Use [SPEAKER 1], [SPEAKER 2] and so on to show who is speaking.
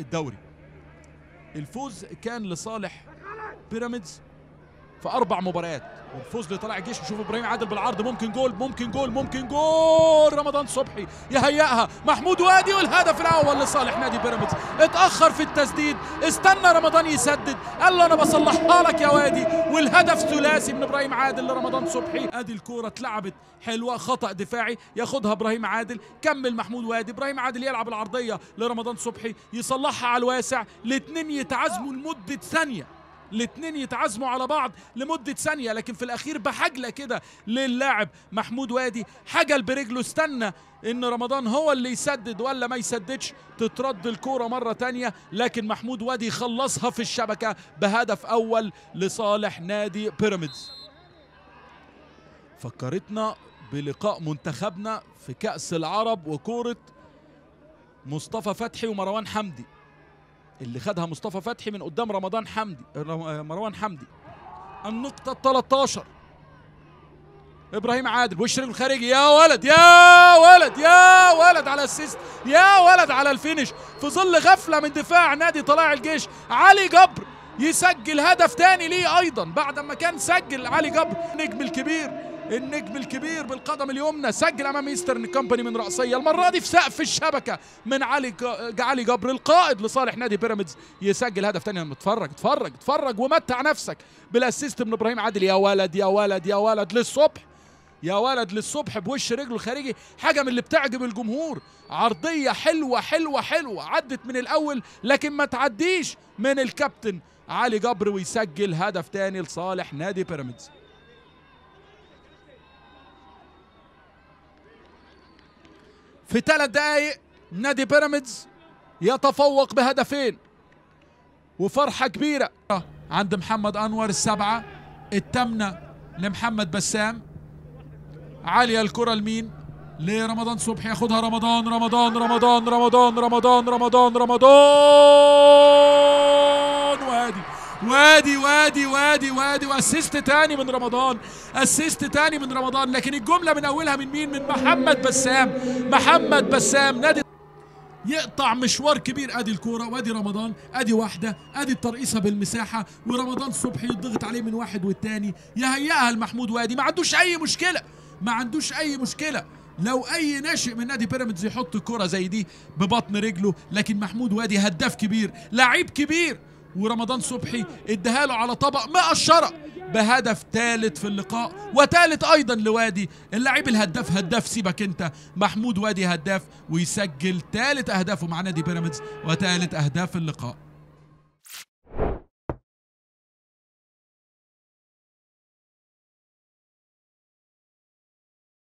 [SPEAKER 1] الدوري الفوز كان لصالح بيراميدز في اربع مباريات والفوز لطلائع الجيش نشوف ابراهيم عادل بالعرض ممكن جول ممكن جول ممكن جول رمضان صبحي يهيئها محمود وادي والهدف الاول لصالح نادي بيراميدز اتاخر في التسديد استنى رمضان يسدد قال له انا بصلحها لك يا وادي والهدف ثلاثي من ابراهيم عادل لرمضان صبحي ادي الكوره اتلعبت حلوه خطا دفاعي ياخدها ابراهيم عادل كمل محمود وادي ابراهيم عادل يلعب العرضيه لرمضان صبحي يصلحها على الواسع الاثنين يتعازموا لمده ثانيه الاثنين يتعازموا على بعض لمدة ثانية لكن في الأخير بحجلة كده للاعب محمود وادي حجل برجله استنى إن رمضان هو اللي يسدد ولا ما يسددش تترد الكورة مرة تانية لكن محمود وادي خلصها في الشبكة بهدف أول لصالح نادي بيراميدز فكرتنا بلقاء منتخبنا في كأس العرب وكورة مصطفى فتحي ومروان حمدي اللي خدها مصطفى فتحي من قدام رمضان حمدي رم- مروان حمدي النقطة 13 ابراهيم عادل وش رجل الخارجي يا ولد يا ولد يا ولد على السيست يا ولد على الفينش في ظل غفلة من دفاع نادي طلائع الجيش علي جبر يسجل هدف تاني ليه ايضا بعد ما كان سجل علي جبر النجم الكبير النجم الكبير بالقدم اليمنى سجل امام ايسترن كومباني من راسيه المره دي في سقف الشبكه من علي ج- علي جبر القائد لصالح نادي بيراميدز يسجل هدف تاني أنا اتفرج اتفرج اتفرج ومتع نفسك بالاسيست من ابراهيم عادل يا ولد يا ولد يا ولد للصبح يا ولد للصبح بوش رجله الخارجي حاجه من اللي بتعجب الجمهور عرضيه حلوه حلوه حلوه عدت من الاول لكن ما تعديش من الكابتن علي جبر ويسجل هدف تاني لصالح نادي بيراميدز في ثلاث دقايق نادي بيراميدز يتفوق بهدفين وفرحة كبيرة عند محمد أنور السبعة التامنة لمحمد بسام عالية الكرة لمين لرمضان صبحي ياخدها رمضان رمضان رمضان رمضان رمضان رمضان رمضان وادي وادي وادي وادي وادي واسيست تاني من رمضان اسيست تاني من رمضان لكن الجملة من اولها من مين من محمد بسام محمد بسام نادي يقطع مشوار كبير ادي الكوره وادي رمضان ادي واحده ادي الترقيصه بالمساحه ورمضان صبحي يضغط عليه من واحد والتاني يهيئها لمحمود وادي ما عندوش اي مشكله ما عندوش اي مشكله لو اي ناشئ من نادي بيراميدز يحط كرة زي دي ببطن رجله لكن محمود وادي هداف كبير لعيب كبير ورمضان صبحي اداها له على طبق مقشره بهدف ثالث في اللقاء وثالث ايضا لوادي اللاعب الهداف هداف سيبك انت محمود وادي هداف ويسجل ثالث اهدافه مع نادي بيراميدز وثالث اهداف اللقاء